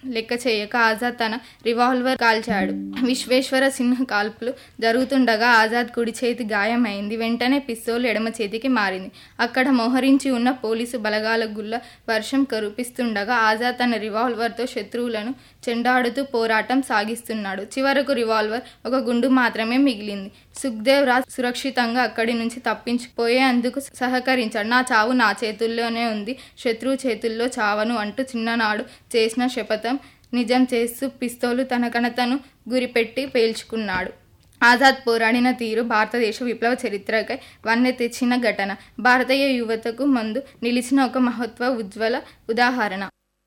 లెక్క చేయక ఆజాద్ తన రివాల్వర్ కాల్చాడు విశ్వేశ్వర సిన్హ కాల్పులు జరుగుతుండగా ఆజాద్ కుడి చేతి గాయమైంది వెంటనే పిస్తోల్ ఎడమ చేతికి మారింది అక్కడ మోహరించి ఉన్న పోలీసు బలగాల గుల్ల వర్షం కురిపిస్తుండగా ఆజాద్ తన రివాల్వర్తో శత్రువులను చెండాడుతూ పోరాటం సాగిస్తున్నాడు చివరకు రివాల్వర్ ఒక గుండు మాత్రమే మిగిలింది సుఖ్దేవ్ రాజ్ సురక్షితంగా అక్కడి నుంచి తప్పించిపోయేందుకు సహకరించాడు నా చావు నా చేతుల్లోనే ఉంది శత్రువు చేతుల్లో చావను అంటూ చిన్ననాడు చేసిన శపథం నిజం చేస్తూ పిస్తోలు తన కణతను గురిపెట్టి పేల్చుకున్నాడు ఆజాద్ పోరాడిన తీరు భారతదేశ విప్లవ చరిత్రకై వన్నె తెచ్చిన ఘటన భారతీయ యువతకు ముందు నిలిచిన ఒక మహత్వ ఉజ్వల ఉదాహరణ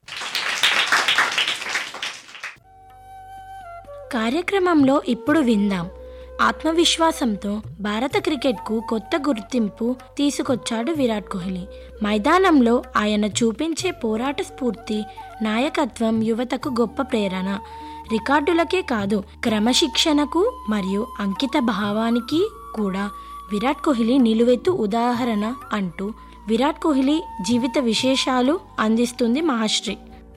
కార్యక్రమంలో ఇప్పుడు విందాం ఆత్మవిశ్వాసంతో భారత క్రికెట్కు కొత్త గుర్తింపు తీసుకొచ్చాడు విరాట్ కోహ్లీ మైదానంలో ఆయన చూపించే పోరాట స్ఫూర్తి నాయకత్వం యువతకు గొప్ప ప్రేరణ రికార్డులకే కాదు క్రమశిక్షణకు మరియు అంకిత భావానికి కూడా విరాట్ కోహ్లీ నిలువెత్తు ఉదాహరణ అంటూ విరాట్ కోహ్లీ జీవిత విశేషాలు అందిస్తుంది మహాశ్రీ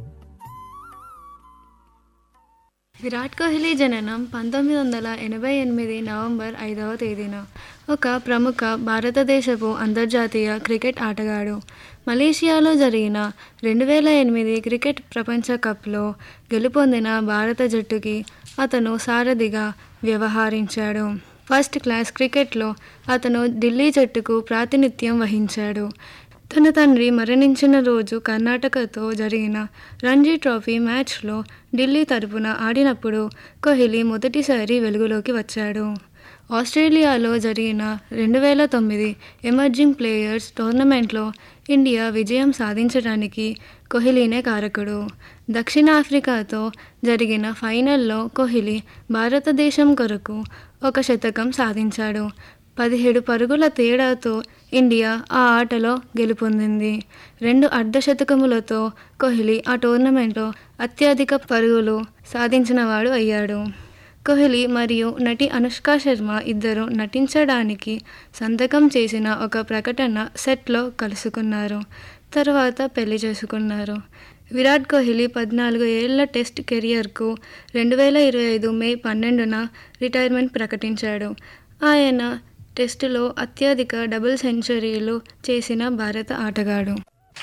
విరాట్ కోహ్లీ జననం పంతొమ్మిది వందల ఎనభై ఎనిమిది నవంబర్ ఐదవ తేదీన ఒక ప్రముఖ భారతదేశపు అంతర్జాతీయ క్రికెట్ ఆటగాడు మలేషియాలో జరిగిన రెండు వేల ఎనిమిది క్రికెట్ ప్రపంచ కప్లో గెలుపొందిన భారత జట్టుకి అతను సారథిగా వ్యవహరించాడు ఫస్ట్ క్లాస్ క్రికెట్లో అతను ఢిల్లీ జట్టుకు ప్రాతినిధ్యం వహించాడు తన తండ్రి మరణించిన రోజు కర్ణాటకతో జరిగిన రంజీ ట్రోఫీ మ్యాచ్లో ఢిల్లీ తరపున ఆడినప్పుడు కోహ్లీ మొదటిసారి వెలుగులోకి వచ్చాడు ఆస్ట్రేలియాలో జరిగిన రెండు వేల తొమ్మిది ఎమర్జింగ్ ప్లేయర్స్ టోర్నమెంట్లో ఇండియా విజయం సాధించడానికి కోహ్లీనే కారకుడు దక్షిణాఫ్రికాతో జరిగిన ఫైనల్లో కోహ్లీ భారతదేశం కొరకు ఒక శతకం సాధించాడు పదిహేడు పరుగుల తేడాతో ఇండియా ఆ ఆటలో గెలుపొందింది రెండు అర్ధశతకములతో కోహ్లీ ఆ టోర్నమెంట్లో అత్యధిక పరుగులు సాధించినవాడు అయ్యాడు కోహ్లీ మరియు నటి అనుష్క శర్మ ఇద్దరు నటించడానికి సంతకం చేసిన ఒక ప్రకటన సెట్లో కలుసుకున్నారు తర్వాత పెళ్లి చేసుకున్నారు విరాట్ కోహ్లీ పద్నాలుగు ఏళ్ల టెస్ట్ కెరియర్కు రెండు వేల ఇరవై ఐదు మే పన్నెండున రిటైర్మెంట్ ప్రకటించాడు ఆయన టెస్టులో అత్యధిక డబుల్ సెంచరీలు చేసిన భారత ఆటగాడు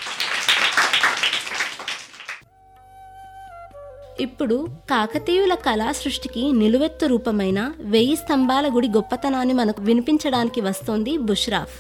ఇప్పుడు కాకతీయుల కళా సృష్టికి నిలువెత్తు రూపమైన వెయ్యి స్తంభాల గుడి గొప్పతనాన్ని మనకు వినిపించడానికి వస్తోంది బుష్రాఫ్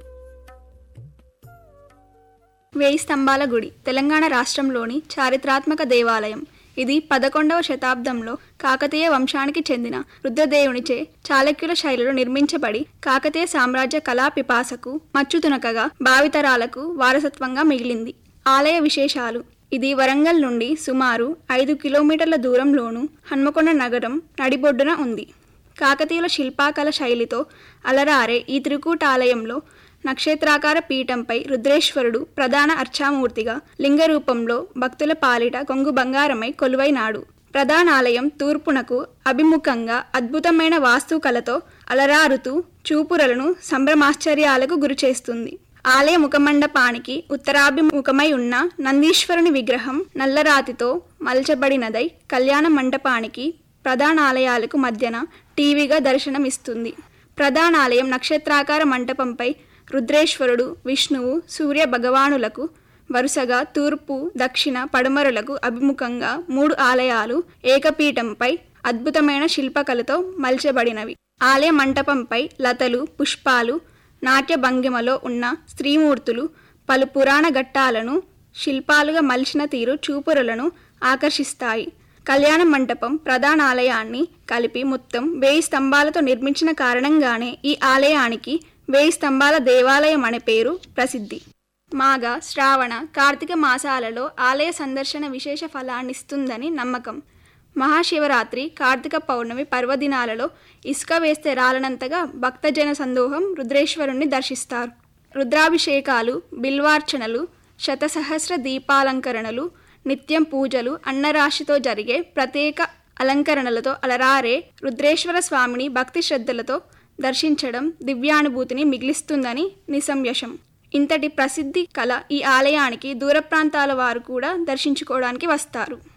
వేయి స్తంభాల గుడి తెలంగాణ రాష్ట్రంలోని చారిత్రాత్మక దేవాలయం ఇది పదకొండవ శతాబ్దంలో కాకతీయ వంశానికి చెందిన రుద్రదేవునిచే చాళక్యుల శైలిలో నిర్మించబడి కాకతీయ సామ్రాజ్య కళా పిపాసకు మచ్చుతునకగా భావితరాలకు వారసత్వంగా మిగిలింది ఆలయ విశేషాలు ఇది వరంగల్ నుండి సుమారు ఐదు కిలోమీటర్ల దూరంలోను హన్మకొండ నగరం నడిబొడ్డున ఉంది కాకతీయుల శిల్పాకళ శైలితో అలరారే ఈ త్రికూటాలయంలో నక్షత్రాకార పీఠంపై రుద్రేశ్వరుడు ప్రధాన అర్చామూర్తిగా లింగ రూపంలో భక్తుల పాలిట కొంగు బంగారమై కొలువైనాడు ప్రధానాలయం తూర్పునకు అభిముఖంగా అద్భుతమైన వాస్తుకలతో అలరారుతూ చూపురలను సంభ్రమాశ్చర్యాలకు గురిచేస్తుంది ఆలయ ముఖమండపానికి ఉత్తరాభిముఖమై ఉన్న నందీశ్వరుని విగ్రహం నల్లరాతితో మలచబడినదై కళ్యాణ మండపానికి ప్రధానాలయాలకు మధ్యన టీవీగా దర్శనమిస్తుంది ప్రధానాలయం నక్షత్రాకార మంటపంపై రుద్రేశ్వరుడు విష్ణువు సూర్య భగవానులకు వరుసగా తూర్పు దక్షిణ పడమరలకు అభిముఖంగా మూడు ఆలయాలు ఏకపీఠంపై అద్భుతమైన శిల్పకళతో మలచబడినవి ఆలయ మంటపంపై లతలు పుష్పాలు నాట్య భంగిమలో ఉన్న స్త్రీమూర్తులు పలు పురాణ ఘట్టాలను శిల్పాలుగా మలిచిన తీరు చూపురులను ఆకర్షిస్తాయి కళ్యాణ మంటపం ప్రధాన ఆలయాన్ని కలిపి మొత్తం వేయి స్తంభాలతో నిర్మించిన కారణంగానే ఈ ఆలయానికి వేయి స్తంభాల దేవాలయం అనే పేరు ప్రసిద్ధి మాఘ శ్రావణ కార్తీక మాసాలలో ఆలయ సందర్శన విశేష ఫలాన్నిస్తుందని నమ్మకం మహాశివరాత్రి కార్తీక పౌర్ణమి పర్వదినాలలో ఇసుక వేస్తే రాలనంతగా భక్తజన సందోహం రుద్రేశ్వరుణ్ణి దర్శిస్తారు రుద్రాభిషేకాలు బిల్వార్చనలు శతసహస్ర దీపాలంకరణలు నిత్యం పూజలు అన్నరాశితో జరిగే ప్రత్యేక అలంకరణలతో అలరారే రుద్రేశ్వర స్వామిని భక్తి శ్రద్ధలతో దర్శించడం దివ్యానుభూతిని మిగిలిస్తుందని నిసంయశం ఇంతటి ప్రసిద్ధి కల ఈ ఆలయానికి దూర ప్రాంతాల వారు కూడా దర్శించుకోవడానికి వస్తారు